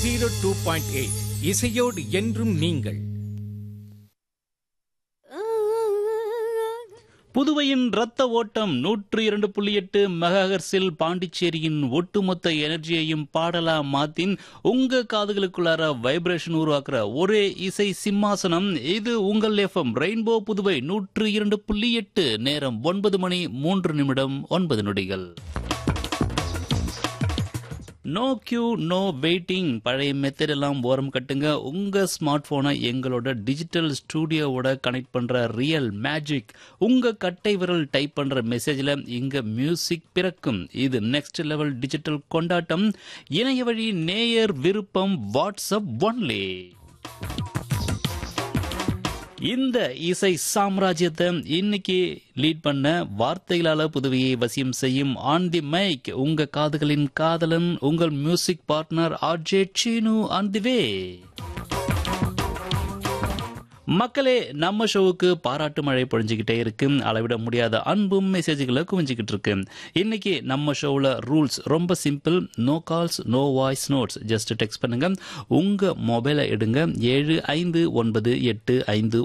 zero two point eight இசையோடு என்றும் நீங்கள் புதுவையின் ரத்த ஓட்டம் நூற்று இரண்டு புள்ளி எட்டு மெகாஹெர்ஸில் பாண்டிச்சேரியின் ஒட்டுமொத்த எனர்ஜியையும் பாடலா மாத்தின் உங்க காதுகளுக்குள்ளார வைப்ரேஷன் உருவாக்குற ஒரே இசை சிம்மாசனம் இது உங்கள் எஃப்எம் ரெயின்போ புதுவை நூற்று இரண்டு புள்ளி எட்டு நேரம் ஒன்பது மணி மூன்று நிமிடம் ஒன்பது நொடிகள் நோ கியூ நோ வெயிட்டிங் பழைய மெத்தட் எல்லாம் ஓரம் கட்டுங்க உங்க ஸ்மார்ட் போனை எங்களோட டிஜிட்டல் ஸ்டூடியோவோட கனெக்ட் பண்ற ரியல் மேஜிக் உங்க கட்டை விரல் டைப் பண்ற மெசேஜ்ல இங்க மியூசிக் பிறக்கும் இது நெக்ஸ்ட் லெவல் டிஜிட்டல் கொண்டாட்டம் இணைய வழி நேயர் விருப்பம் வாட்ஸ்அப் ஒன்லி இந்த இசை சாம்ராஜ்யத்தை இன்னைக்கு லீட் பண்ண வார்த்தைகளால புதுவையை வசியம் செய்யும் ஆன் தி மைக் உங்க காதுகளின் காதலன் உங்கள் music partner RJ Seenu on the way மக்களே நம்ம ஷோவுக்கு பாராட்டு மழை பொழிஞ்சுக்கிட்டே இருக்கு அளவிட முடியாத அன்பும் மெசேஜ்களை குவிஞ்சுக்கிட்டு இருக்கு இன்னைக்கு நம்ம ஷோவில் ரூல்ஸ் ரொம்ப simple no calls no voice notes just text பண்ணுங்க உங்க மொபைலை எடுங்க ஏழு ஐந்து ஒன்பது எட்டு ஐந்து